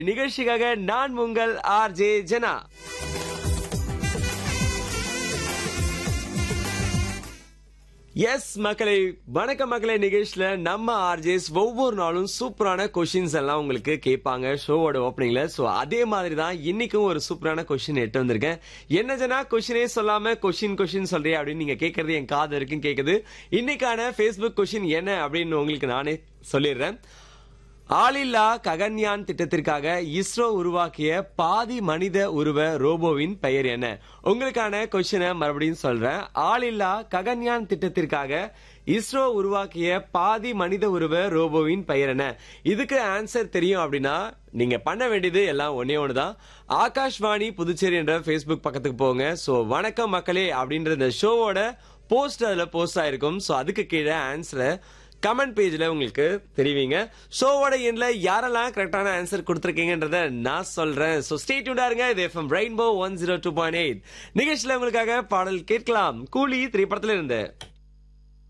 நிகழ்ச்சிக்காக நான் உங்கள் ஆர் ஜே ஜனா எஸ் மக்களே வணக்க மக்களே நிகழ்ச்சியில நம்ம ஆர்ஜேஸ் ஒவ்வொரு நாளும் சூப்பரான கொஷின்ஸ் எல்லாம் உங்களுக்கு கேட்பாங்க ஷோவோட ஓப்பனிங்ல சோ அதே மாதிரி தான் இன்னைக்கும் ஒரு சூப்பரான கொஷின் எட்டு வந்திருக்கேன் என்ன ஜனா கொஷினே சொல்லாம கொஷின் கொஷின் சொல்றியா அப்படின்னு நீங்க கேட்கறது என் காது வரைக்கும் கேக்குது இன்னைக்கான ஃபேஸ்புக் கொஷின் என்ன அப்படின்னு உங்களுக்கு நானே சொல்லிடுறேன் ஆளில்லா ககன்யான் திட்டத்திற்காக இஸ்ரோ உருவாக்கிய பாதி மனித உருவ ரோபோவின் பெயர் என்ன உங்களுக்கான கொஸ்டினை மறுபடியும் சொல்றேன் ஆளில்லா ககன்யான் திட்டத்திற்காக இஸ்ரோ உருவாக்கிய பாதி மனித உருவ ரோபோவின் பெயர் என்ன இதுக்கு ஆன்சர் தெரியும் அப்படின்னா நீங்க பண்ண வேண்டியது எல்லாம் ஒன்னே ஒண்ணுதான் ஆகாஷ்வாணி புதுச்சேரி என்ற ஃபேஸ்புக் பக்கத்துக்கு போங்க சோ வணக்கம் மக்களே அப்படின்ற இந்த ஷோவோட போஸ்ட் அதுல போஸ்ட் ஆயிருக்கும் சோ அதுக்கு கீழே ஆன்சரை கமெண்ட் பேஜ்ல உங்களுக்கு தெரிவிங்க ஷோவோட எண்ட்ல யாரெல்லாம் கரெக்டான ஆன்சர் கொடுத்துருக்கீங்கன்றத நான் சொல்றேன் ஸோ ஸ்டே டியூண்டா இருங்க இது FM Rainbow one zero two point eight நிகழ்ச்சியில உங்களுக்காக பாடல் கேட்கலாம் கூலி திரைப்படத்துல இருந்து